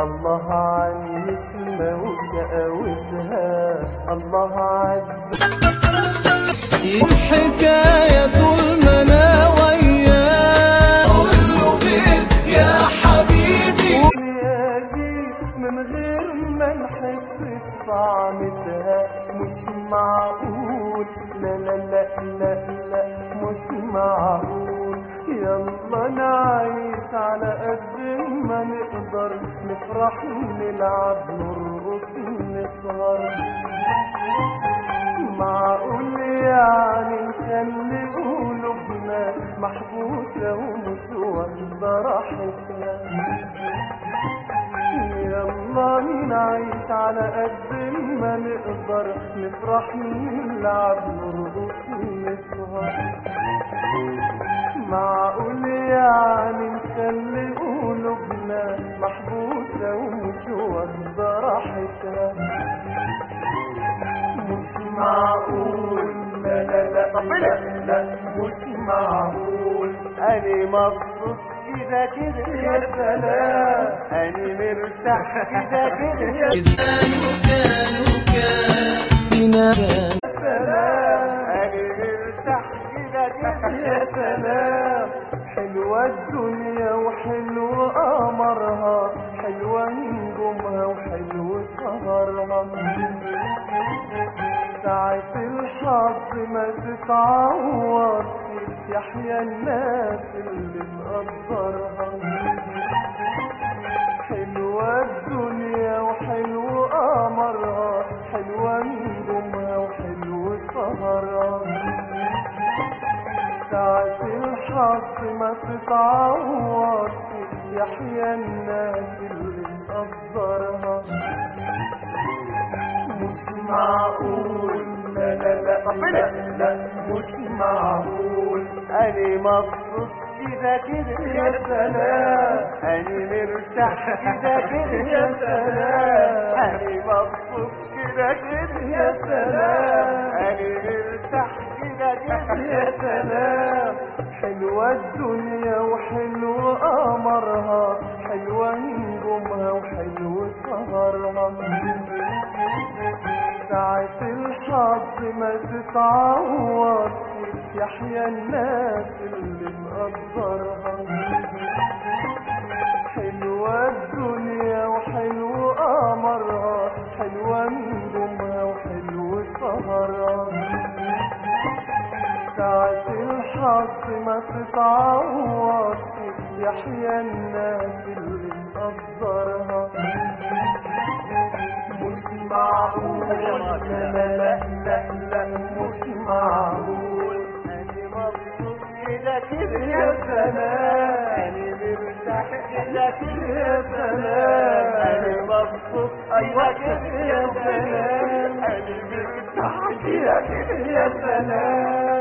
الله عن نسمة وشقاوتها الله عد الحكاية طول ما انا وياه اقول له فين يا حبيبي ليالي من غير ما نحس بطعمتها مش معقول لا لا لا لا لا مش معقول يلا نعيش على قد ما نقدر نفرح نلعب نرقص نسهر معقول يعني نخلي قلوبنا محبوسة ومش واخدة راحتها يلا نعيش على قد ما نقدر نفرح نلعب نرقص نسهر معقول يعني نخلي قلوبنا محبوسة ومش واخدة راحتها مش معقول لا لا لا لا, لا مش معقول أنا مبسوط كده كده يا سلام أنا مرتاح كده كده يا كانوا كانوا كانوا سلام أنا مرتاح كده كده يا سلام حلوة الدنيا وحلو قمرها حلوة نجومها وحلو سهرها ساعة الحظ ما تتعوضش يحيى الناس اللي مقدرها حلوة الدنيا وحلو قمرها حلوة نجومها وحلو سهرها ساعة الحظ ما تتعوضش يحيى الناس اللي مقدرها مش معقول لا لا لا لا, لا مش معقول أنا مبسوط كده كده يا سلام أنا مرتاح كده كده يا سلام أنا مبسوط كده كده يا سلام أنا مرتاح كده كده يا سلام حلوة الدنيا وحلو قمرها حلوة نجومها وحلو سهرها ساعة الحظ ما تتعوضش يحيى الناس اللي مقدرها حلوة الدنيا وحلو قمرها حلوة نجومها وحلو سهرها ساعة الحظ ما تتعوضش يحيى الناس اللي مقدرها مش معقول لا لا لا لا لا مش معقول أنا مبسوط كده كده يا سلام أنا مرتاح كده كده يا سلام أنا مبسوط كده كده يا سلام أنا مرتاح كده كده يا سلام